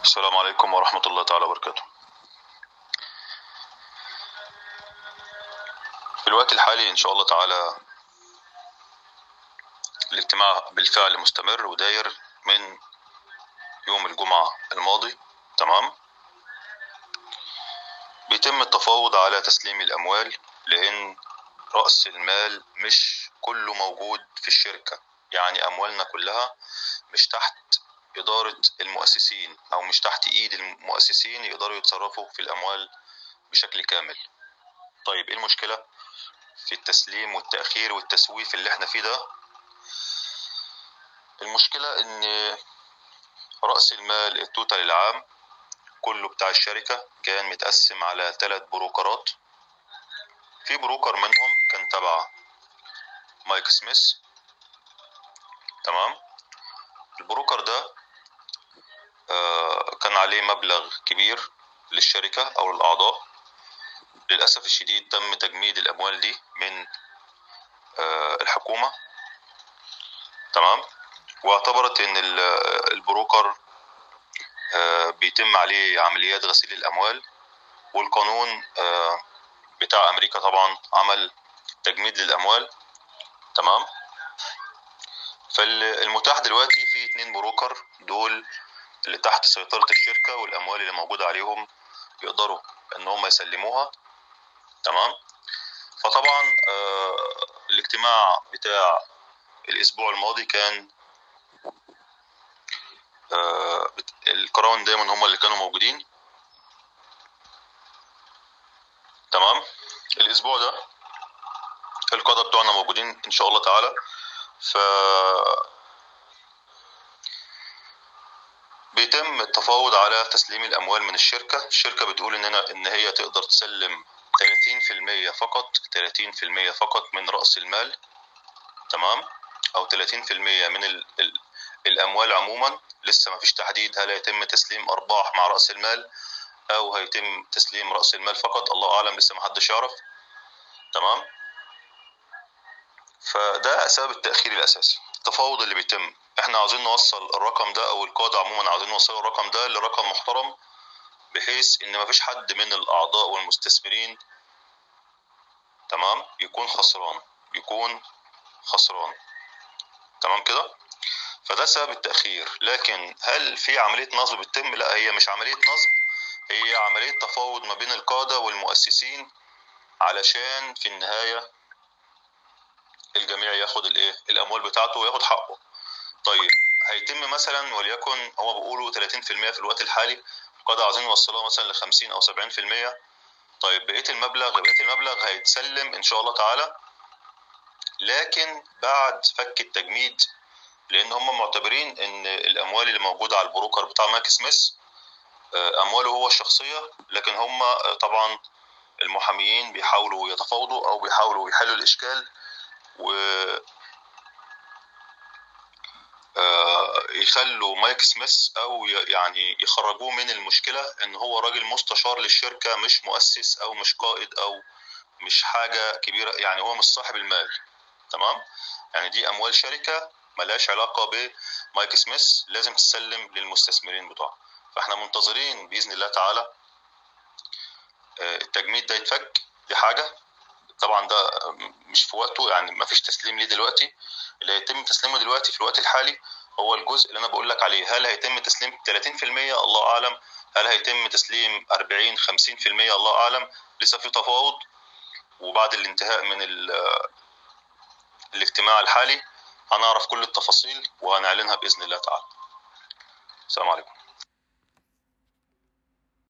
السلام عليكم ورحمة الله تعالى وبركاته في الوقت الحالي إن شاء الله تعالى الاجتماع بالفعل مستمر وداير من يوم الجمعة الماضي تمام بيتم التفاوض على تسليم الأموال لأن رأس المال مش كله موجود في الشركة يعني أموالنا كلها مش تحت إدارة المؤسسين أو مش تحت إيد المؤسسين يقدروا يتصرفوا في الأموال بشكل كامل طيب إيه المشكلة في التسليم والتأخير والتسويف اللي احنا فيه ده المشكلة إن رأس المال التوتال العام كله بتاع الشركة كان متقسم على ثلاث بروكرات في بروكر منهم كان تبع مايك سميث تمام البروكر ده آه، كان عليه مبلغ كبير للشركة أو للأعضاء للأسف الشديد تم تجميد الأموال دي من آه، الحكومة تمام واعتبرت إن ال- البروكر آه، بيتم عليه عمليات غسيل الأموال والقانون آه، بتاع أمريكا طبعا عمل تجميد للأموال تمام فالمتاح دلوقتي في اتنين بروكر دول اللي تحت سيطرة الشركة والأموال اللي موجودة عليهم يقدروا إن هم يسلموها تمام فطبعا آه الاجتماع بتاع الأسبوع الماضي كان آه بت- الكراون دايما هم اللي كانوا موجودين تمام الأسبوع ده القادة بتوعنا موجودين إن شاء الله تعالى ف بيتم التفاوض على تسليم الأموال من الشركة الشركة بتقول إننا إن هي تقدر تسلم 30% فقط 30% فقط من رأس المال تمام أو 30% من ال ال الأموال عموما لسه ما فيش تحديد هل هيتم تسليم أرباح مع رأس المال أو هيتم تسليم رأس المال فقط الله أعلم لسه ما حدش يعرف تمام فده سبب التأخير الأساسي التفاوض اللي بيتم احنا عاوزين نوصل الرقم ده او القادة عموما عاوزين نوصل الرقم ده لرقم محترم بحيث ان مفيش حد من الاعضاء والمستثمرين تمام يكون خسران يكون خسران تمام كده فده سبب التأخير لكن هل في عملية نصب بتتم لا هي مش عملية نصب هي عملية تفاوض ما بين القادة والمؤسسين علشان في النهاية الجميع ياخد الايه الاموال بتاعته وياخد حقه طيب هيتم مثلا وليكن هو بيقولوا 30% في الوقت الحالي القادة عايزين يوصلوها مثلا ل 50 او 70% طيب بقيه المبلغ بقيه المبلغ هيتسلم ان شاء الله تعالى لكن بعد فك التجميد لان هم معتبرين ان الاموال اللي موجوده على البروكر بتاع ماك سميث آه، امواله هو الشخصيه لكن هم آه، طبعا المحاميين بيحاولوا يتفاوضوا او بيحاولوا يحلوا الاشكال و آه، يخلوا مايك سميث او ي- يعني يخرجوه من المشكله ان هو راجل مستشار للشركه مش مؤسس او مش قائد او مش حاجه كبيره يعني هو مش صاحب المال تمام يعني دي اموال شركه ملهاش علاقه بمايك سميث لازم تسلم للمستثمرين بتوعها فاحنا منتظرين باذن الله تعالى آه، التجميد ده يتفك دي حاجه طبعا ده مش في وقته يعني ما فيش تسليم ليه دلوقتي اللي هيتم تسليمه دلوقتي في الوقت الحالي هو الجزء اللي انا بقول لك عليه هل هيتم تسليم 30% الله اعلم هل هيتم تسليم 40 50% الله اعلم لسه في تفاوض وبعد الانتهاء من ال- الاجتماع الحالي هنعرف كل التفاصيل وهنعلنها باذن الله تعالى السلام عليكم